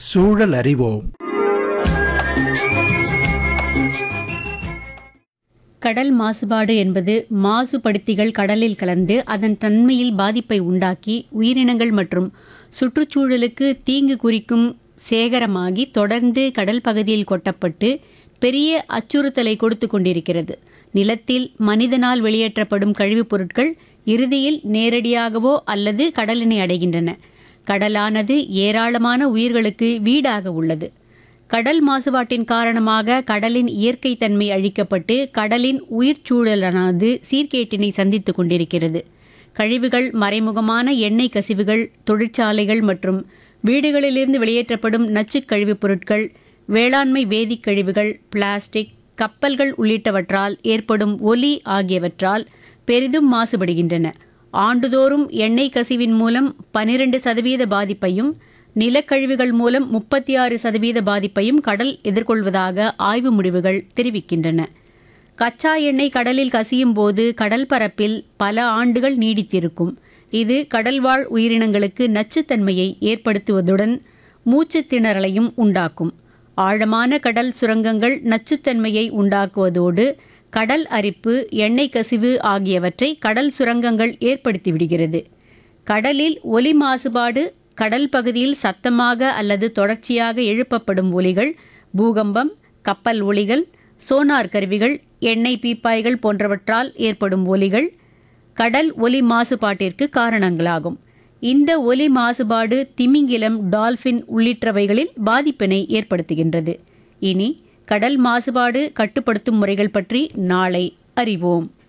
சூழல் அறிவோம் கடல் மாசுபாடு என்பது மாசுபடுத்திகள் கடலில் கலந்து அதன் தன்மையில் பாதிப்பை உண்டாக்கி உயிரினங்கள் மற்றும் சுற்றுச்சூழலுக்கு தீங்கு குறிக்கும் சேகரமாகி தொடர்ந்து கடல் பகுதியில் கொட்டப்பட்டு பெரிய அச்சுறுத்தலை கொடுத்து கொண்டிருக்கிறது நிலத்தில் மனிதனால் வெளியேற்றப்படும் கழிவுப் பொருட்கள் இறுதியில் நேரடியாகவோ அல்லது கடலினை அடைகின்றன கடலானது ஏராளமான உயிர்களுக்கு வீடாக உள்ளது கடல் மாசுபாட்டின் காரணமாக கடலின் இயற்கை தன்மை அழிக்கப்பட்டு கடலின் உயிர்ச்சூழலானது சீர்கேட்டினை சந்தித்துக் கொண்டிருக்கிறது கழிவுகள் மறைமுகமான எண்ணெய் கசிவுகள் தொழிற்சாலைகள் மற்றும் வீடுகளிலிருந்து வெளியேற்றப்படும் நச்சுக் கழிவுப் பொருட்கள் வேளாண்மை வேதிக் கழிவுகள் பிளாஸ்டிக் கப்பல்கள் உள்ளிட்டவற்றால் ஏற்படும் ஒலி ஆகியவற்றால் பெரிதும் மாசுபடுகின்றன ஆண்டுதோறும் எண்ணெய் கசிவின் மூலம் பனிரெண்டு சதவீத பாதிப்பையும் நிலக்கழிவுகள் மூலம் முப்பத்தி ஆறு சதவீத பாதிப்பையும் கடல் எதிர்கொள்வதாக ஆய்வு முடிவுகள் தெரிவிக்கின்றன கச்சா எண்ணெய் கடலில் கசியும் போது கடல் பரப்பில் பல ஆண்டுகள் நீடித்திருக்கும் இது கடல்வாழ் உயிரினங்களுக்கு நச்சுத்தன்மையை ஏற்படுத்துவதுடன் மூச்சுத் திணறலையும் உண்டாக்கும் ஆழமான கடல் சுரங்கங்கள் நச்சுத்தன்மையை உண்டாக்குவதோடு கடல் அரிப்பு எண்ணெய் கசிவு ஆகியவற்றை கடல் சுரங்கங்கள் ஏற்படுத்திவிடுகிறது கடலில் ஒலி மாசுபாடு கடல் பகுதியில் சத்தமாக அல்லது தொடர்ச்சியாக எழுப்பப்படும் ஒலிகள் பூகம்பம் கப்பல் ஒலிகள் சோனார் கருவிகள் எண்ணெய் பீப்பாய்கள் போன்றவற்றால் ஏற்படும் ஒலிகள் கடல் ஒலி மாசுபாட்டிற்கு காரணங்களாகும் இந்த ஒலி மாசுபாடு திமிங்கிலம் டால்பின் உள்ளிட்டவைகளில் பாதிப்பினை ஏற்படுத்துகின்றது இனி கடல் மாசுபாடு கட்டுப்படுத்தும் முறைகள் பற்றி நாளை அறிவோம்